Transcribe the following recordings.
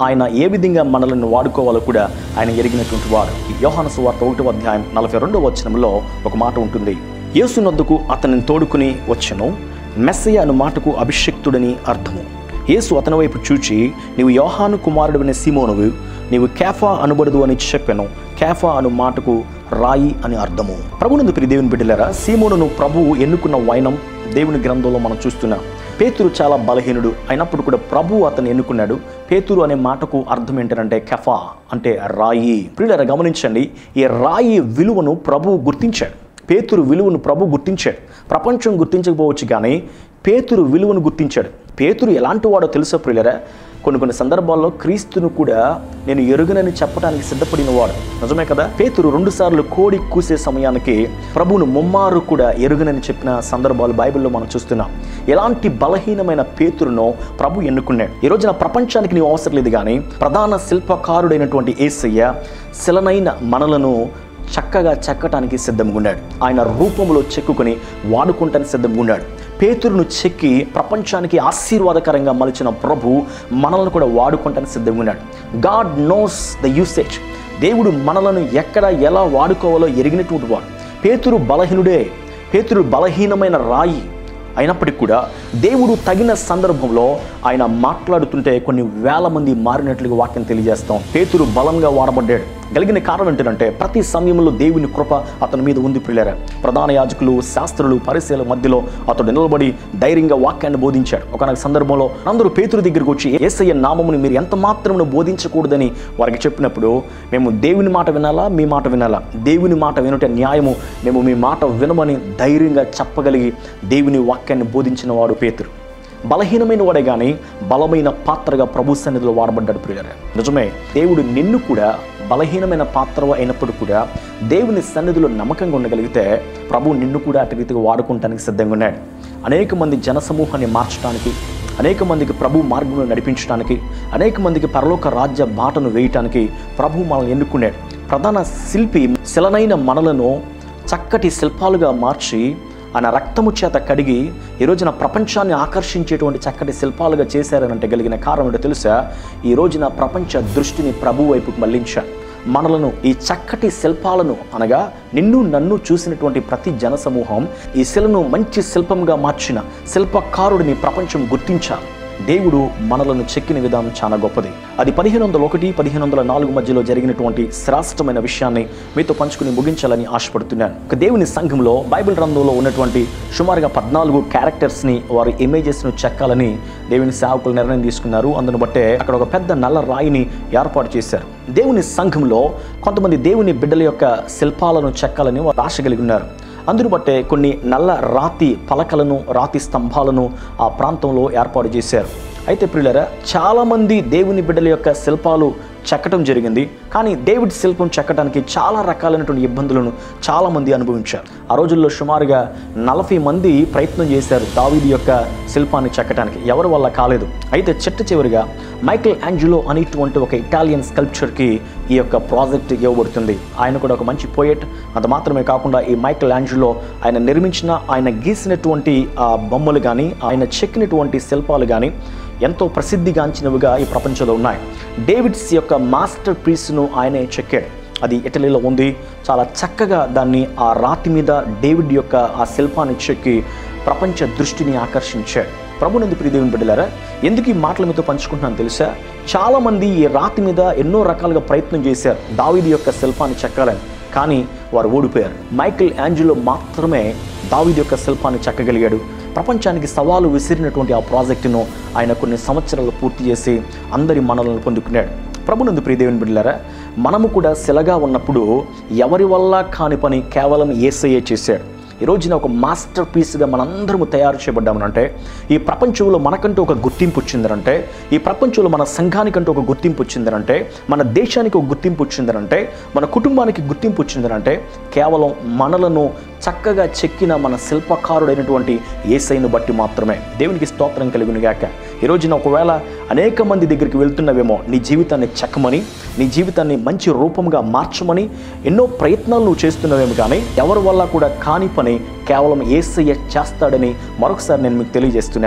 ఆయన ఏ విధంగా మనల్ని వాడుకోవాలో కూడా ఆయన ఎరిగినటువంటి వాడు ఈ యోహాను సువార్త ఒకటో అధ్యాయం నలభై రెండవ వచనంలో ఒక మాట ఉంటుంది యేసునొద్దకు అతనిని తోడుకుని వచ్చెను మెస్సయ్య అను మాటకు అభిషక్తుడని అర్థము యేసు అతని వైపు చూచి నీవు యోహాను కుమారుడు అనే సీమోనువు నీవు కేఫా అనుబడదు అని చెప్పాను కేఫా అను మాటకు రాయి అని అర్థము ప్రభునందు ప్రియ దేవుని బిడ్డలారా సీమోనును ప్రభువు ఎన్నుకున్న వైనం దేవుని గ్రంథంలో మనం చూస్తున్నాం పేతురు చాలా బలహీనుడు అయినప్పుడు కూడా ప్రభు అతను ఎన్నుకున్నాడు పేతురు అనే మాటకు అర్థం ఏంటంటే కెఫా అంటే రాయి ప్రియులారా గమనించండి ఈ రాయి విలువను ప్రభువు గుర్తించాడు పేతురు విలువను ప్రభు గుర్తించాడు ప్రపంచం గుర్తించకపోవచ్చు కానీ పేతురు విలువను గుర్తించాడు పేతురు ఎలాంటి వాడో తెలుసా ప్రియులరా కొన్ని కొన్ని సందర్భాల్లో క్రీస్తును కూడా నేను ఎరుగనని చెప్పడానికి సిద్ధపడిన వాడు నిజమే కదా పేతురు రెండు సార్లు కోడి కూసే సమయానికి ప్రభువును ముమ్మారు కూడా ఎరుగనని చెప్పిన సందర్భాలు బైబిల్లో మనం చూస్తున్నాం ఎలాంటి బలహీనమైన పేతురునో ప్రభు ఎన్నుకున్నాడు ఈ రోజున ప్రపంచానికి నీవు అవసరం లేదు కానీ ప్రధాన శిల్పకారుడైనటువంటి ఏసయ్య శిలనైన మనలను చక్కగా చెక్కటానికి సిద్ధంగా ఉన్నాడు ఆయన రూపంలో చెక్కుకొని వాడుకుంటానికి సిద్ధంగా ఉన్నాడు పేతురును చెక్కి ప్రపంచానికి ఆశీర్వాదకరంగా మలిచిన ప్రభు మనల్ని కూడా వాడుకుంటానికి సిద్ధంగా ఉన్నాడు గాడ్ నోస్ ద యూసేజ్ దేవుడు మనలను ఎక్కడ ఎలా వాడుకోవాలో ఎరిగినటువంటి వాడు పేతురు బలహీనుడే పేతురు బలహీనమైన రాయి అయినప్పటికీ కూడా దేవుడు తగిన సందర్భంలో ఆయన మాట్లాడుతుంటే కొన్ని వేల మంది మారినట్లుగా వాక్యం తెలియజేస్తాం పేతురు బలంగా వాడబడ్డాడు కలిగిన కారణం ఏంటంటే ప్రతి సమయంలో దేవుని కృప అతని మీద ఉంది పిల్లర ప్రధాన యాజకులు శాస్త్రులు పరిశీల మధ్యలో అతడు నిలబడి ధైర్యంగా వాక్యాన్ని బోధించాడు ఒకనొక సందర్భంలో అందరూ పేతురు దగ్గరికి వచ్చి ఏసయ్య నామముని మీరు ఎంత మాత్రమును బోధించకూడదని వారికి చెప్పినప్పుడు మేము దేవుని మాట వినాలా మీ మాట వినాలా దేవుని మాట వినుట న్యాయము మేము మీ మాట వినమని ధైర్యంగా చెప్పగలిగి దేవుని వాక్యాన్ని బోధించిన వాడు పేతురు బలహీనమైన వాడే కానీ బలమైన పాత్రగా ప్రభు సన్నిధిలో వాడబడ్డాడు ప్రియులరే నిజమే దేవుడు నిన్ను కూడా బలహీనమైన పాత్ర అయినప్పుడు కూడా దేవుని సన్నిధిలో నమ్మకంగా ఉండగలిగితే ప్రభు నిన్ను కూడా అటు రీతిగా వాడుకుంటానికి సిద్ధంగా ఉన్నాడు అనేక మంది జనసమూహాన్ని మార్చడానికి అనేక మందికి ప్రభు మార్గంలో నడిపించడానికి అనేక మందికి పరలోక రాజ్య బాటను వేయటానికి ప్రభు మనల్ని ఎన్నుకున్నాడు ప్రధాన శిల్పి శిలనైన మనలను చక్కటి శిల్పాలుగా మార్చి ఆయన రక్తము చేత కడిగి ఈ రోజున ప్రపంచాన్ని ఆకర్షించేటువంటి చక్కటి శిల్పాలుగా చేశారనంటే కలిగిన కారణం ఏంటో తెలుసా ఈ రోజున ప్రపంచ దృష్టిని ప్రభు వైపుకు మళ్లించారు మనలను ఈ చక్కటి శిల్పాలను అనగా నిన్ను నన్ను చూసినటువంటి ప్రతి జనసమూహం ఈ శిలను మంచి శిల్పంగా మార్చిన శిల్పకారుడిని ప్రపంచం గుర్తించాలి దేవుడు మనలను చెక్కిన విధానం చాలా గొప్పది అది పదిహేను వందల ఒకటి పదిహేను వందల నాలుగు మధ్యలో జరిగినటువంటి శ్రేష్టమైన విషయాన్ని మీతో పంచుకుని ముగించాలని ఆశపడుతున్నాను ఒక దేవుని సంఘంలో బైబిల్ గ్రంథంలో ఉన్నటువంటి సుమారుగా పద్నాలుగు క్యారెక్టర్స్ని వారి ఇమేజెస్ను చెక్కాలని దేవుని సేవకులు నిర్ణయం తీసుకున్నారు అందును బట్టే అక్కడ ఒక పెద్ద నల్ల రాయిని ఏర్పాటు చేశారు దేవుని సంఘంలో కొంతమంది దేవుని బిడ్డల యొక్క శిల్పాలను చెక్కాలని వారు ఆశ కలిగి ఉన్నారు అందును బట్టే కొన్ని నల్ల రాతి పలకలను రాతి స్తంభాలను ఆ ప్రాంతంలో ఏర్పాటు చేశారు అయితే ప్రియులరా చాలామంది దేవుని బిడ్డల యొక్క శిల్పాలు చెక్కటం జరిగింది కానీ డేవిడ్ శిల్పం చెక్కడానికి చాలా రకాలైనటువంటి ఇబ్బందులను చాలామంది అనుభవించారు ఆ రోజుల్లో సుమారుగా నలభై మంది ప్రయత్నం చేశారు దావీది యొక్క శిల్పాన్ని చెక్కడానికి ఎవరి వల్ల కాలేదు అయితే చిట్ట చివరిగా మైకిల్ యాంజులో అనేటువంటి ఒక ఇటాలియన్ స్కల్ప్చర్కి ఈ యొక్క ప్రాజెక్ట్ ఇవ్వబడుతుంది ఆయన కూడా ఒక మంచి పోయెట్ అది మాత్రమే కాకుండా ఈ మైకిల్ యాంజులో ఆయన నిర్మించిన ఆయన గీసినటువంటి ఆ బొమ్మలు కానీ ఆయన చెక్కినటువంటి శిల్పాలు కానీ ఎంతో ప్రసిద్ధిగాంచినవిగా ఈ ప్రపంచంలో ఉన్నాయి డేవిడ్స్ యొక్క మాస్టర్ పీస్ను ఆయనే చెక్కాడు అది ఇటలీలో ఉంది చాలా చక్కగా దాన్ని ఆ రాతి మీద డేవిడ్ యొక్క ఆ శిల్పాన్ని చెక్కి ప్రపంచ దృష్టిని ఆకర్షించాడు ప్రభునందు ప్రియదేవుని బిడ్డలారా ఎందుకు ఈ మాటలు మీతో పంచుకుంటున్నాను తెలుసా చాలామంది ఈ రాతి మీద ఎన్నో రకాలుగా ప్రయత్నం చేశారు దావీది యొక్క శిల్పాన్ని చెక్కాలని కానీ వారు ఓడిపోయారు మైకిల్ యాంజులో మాత్రమే దావీది యొక్క శిల్పాన్ని చెక్కగలిగాడు ప్రపంచానికి సవాలు విసిరినటువంటి ఆ ప్రాజెక్టును ఆయన కొన్ని సంవత్సరాలు పూర్తి చేసి అందరి మనలను పొందుకున్నాడు ప్రభునందు ప్రియదేవుని బిడ్డలారా మనము కూడా శిలగా ఉన్నప్పుడు ఎవరి వల్ల కాని పని కేవలం ఏసయ్యే చేశాడు ఈ రోజున ఒక మాస్టర్ పీస్గా మనందరము తయారు చేయబడ్డామనంటే ఈ ప్రపంచంలో మనకంటూ ఒక గుర్తింపు వచ్చిందనంటే ఈ ప్రపంచంలో మన సంఘానికంటూ ఒక గుర్తింపు వచ్చిందనంటే మన దేశానికి ఒక గుర్తింపు వచ్చిందనంటే మన కుటుంబానికి గుర్తింపు వచ్చిందనంటే కేవలం మనలను చక్కగా చెక్కిన మన శిల్పకారుడైనటువంటి ఏసైను బట్టి మాత్రమే దేవునికి స్తోత్రం కలిగిన గాక ఈ రోజున ఒకవేళ అనేక మంది దగ్గరికి వెళ్తున్నవేమో నీ జీవితాన్ని చెక్కమని నీ జీవితాన్ని మంచి రూపంగా మార్చమని ఎన్నో ప్రయత్నాలు నువ్వు చేస్తున్నవేమో కానీ ఎవరి వల్ల కూడా కాని పని కేవలం ఏసయ్య చేస్తాడని మరొకసారి నేను మీకు తెలియజేస్తున్నాను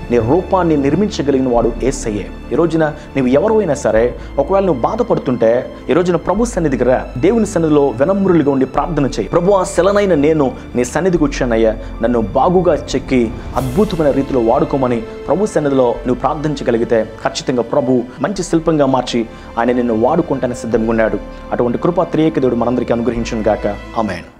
నీ రూపాన్ని నిర్మించగలిగిన వాడు ఏసయ్యే ఈ రోజున నువ్వు ఎవరు అయినా సరే ఒకవేళ నువ్వు బాధపడుతుంటే ఈ రోజున ప్రభు సన్నిధికి రా దేవుని సన్నిధిలో వినమ్రులుగా ఉండి ప్రార్థన చేయి ప్రభు ఆ శలనైన నేను నీ సన్నిధికి వచ్చానయ్యా నన్ను బాగుగా చెక్కి అద్భుతమైన రీతిలో వాడుకోమని ప్రభు సన్నిధిలో నువ్వు ప్రార్థించగలిగితే ఖచ్చితంగా ప్రభు మంచి శిల్పంగా మార్చి ఆయన నిన్ను వాడుకుంటానే సిద్ధంగా ఉన్నాడు అటువంటి కృపా త్రియేక దేవుడు మనందరికీ అనుగ్రహించును గాక ఆమెన్